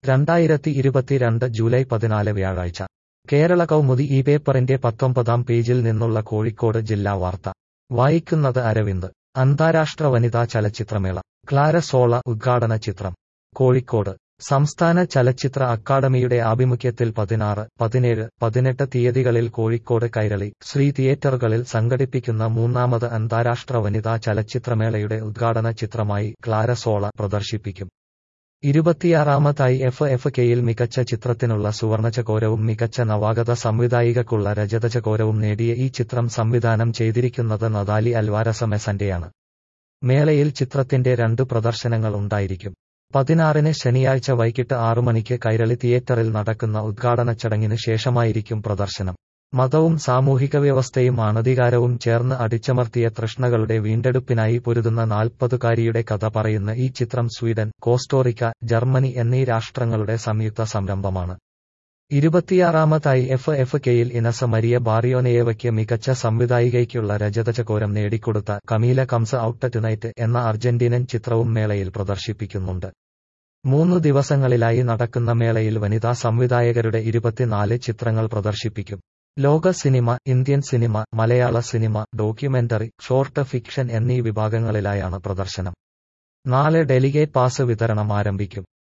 രണ്ടായിരത്തി ഇരുപത്തിരണ്ട് ജൂലൈ പതിനാല് വ്യാഴാഴ്ച കേരള കൗമുദി ഈ പേപ്പറിന്റെ പത്തൊമ്പതാം പേജിൽ നിന്നുള്ള കോഴിക്കോട് ജില്ലാ വാർത്ത വായിക്കുന്നത് അരവിന്ദ് അന്താരാഷ്ട്ര വനിതാ ചലച്ചിത്രമേള ക്ലാര സോള ഉദ്ഘാടന ചിത്രം കോഴിക്കോട് സംസ്ഥാന ചലച്ചിത്ര അക്കാദമിയുടെ ആഭിമുഖ്യത്തിൽ പതിനാറ് പതിനേഴ് പതിനെട്ട് തീയതികളിൽ കോഴിക്കോട് കൈരളി ശ്രീ തിയേറ്ററുകളിൽ സംഘടിപ്പിക്കുന്ന മൂന്നാമത് അന്താരാഷ്ട്ര വനിതാ ചലച്ചിത്രമേളയുടെ ഉദ്ഘാടന ചിത്രമായി ക്ലാര സോള പ്രദർശിപ്പിക്കും ഇരുപത്തിയാറാമതായി എഫ് എഫ് കെയിൽ മികച്ച ചിത്രത്തിനുള്ള സുവർണചകോരവും മികച്ച നവാഗത സംവിധായികക്കുള്ള രജതചകോരവും നേടിയ ഈ ചിത്രം സംവിധാനം ചെയ്തിരിക്കുന്നത് നദാലി അൽവാരസ മെസന്റെയാണ് മേളയിൽ ചിത്രത്തിന്റെ രണ്ട് പ്രദർശനങ്ങൾ ഉണ്ടായിരിക്കും പതിനാറിന് ശനിയാഴ്ച വൈകിട്ട് ആറു മണിക്ക് കൈരളി തിയേറ്ററിൽ നടക്കുന്ന ഉദ്ഘാടന ചടങ്ങിന് ശേഷമായിരിക്കും പ്രദർശനം മതവും സാമൂഹിക വ്യവസ്ഥയും അനധികാരവും ചേർന്ന് അടിച്ചമർത്തിയ തൃഷ്ണകളുടെ വീണ്ടെടുപ്പിനായി പൊരുതുന്ന നാൽപ്പതുകാരിയുടെ കഥ പറയുന്ന ഈ ചിത്രം സ്വീഡൻ കോസ്റ്റോറിക്ക ജർമ്മനി എന്നീ രാഷ്ട്രങ്ങളുടെ സംയുക്ത സംരംഭമാണ് ഇരുപത്തിയാറാമതായി എഫ് എഫ് കെയിൽ ഇനസ മരിയ ബാറിയോനെയവയ്ക്ക് മികച്ച സംവിധായികയ്ക്കുള്ള രജതചകോരം നേടിക്കൊടുത്ത കമീല കംസ് ഔട്ട് ടുനൈറ്റ് എന്ന അർജന്റീനൻ ചിത്രവും മേളയിൽ പ്രദർശിപ്പിക്കുന്നുണ്ട് മൂന്നു ദിവസങ്ങളിലായി നടക്കുന്ന മേളയിൽ വനിതാ സംവിധായകരുടെ ഇരുപത്തിനാല് ചിത്രങ്ങൾ പ്രദർശിപ്പിക്കും ലോക സിനിമ ഇന്ത്യൻ സിനിമ മലയാള സിനിമ ഡോക്യുമെന്ററി ഷോർട്ട് ഫിക്ഷൻ എന്നീ വിഭാഗങ്ങളിലായാണ് പ്രദർശനം നാളെ ഡെലിഗേറ്റ് പാസ് വിതരണം ആരംഭിക്കും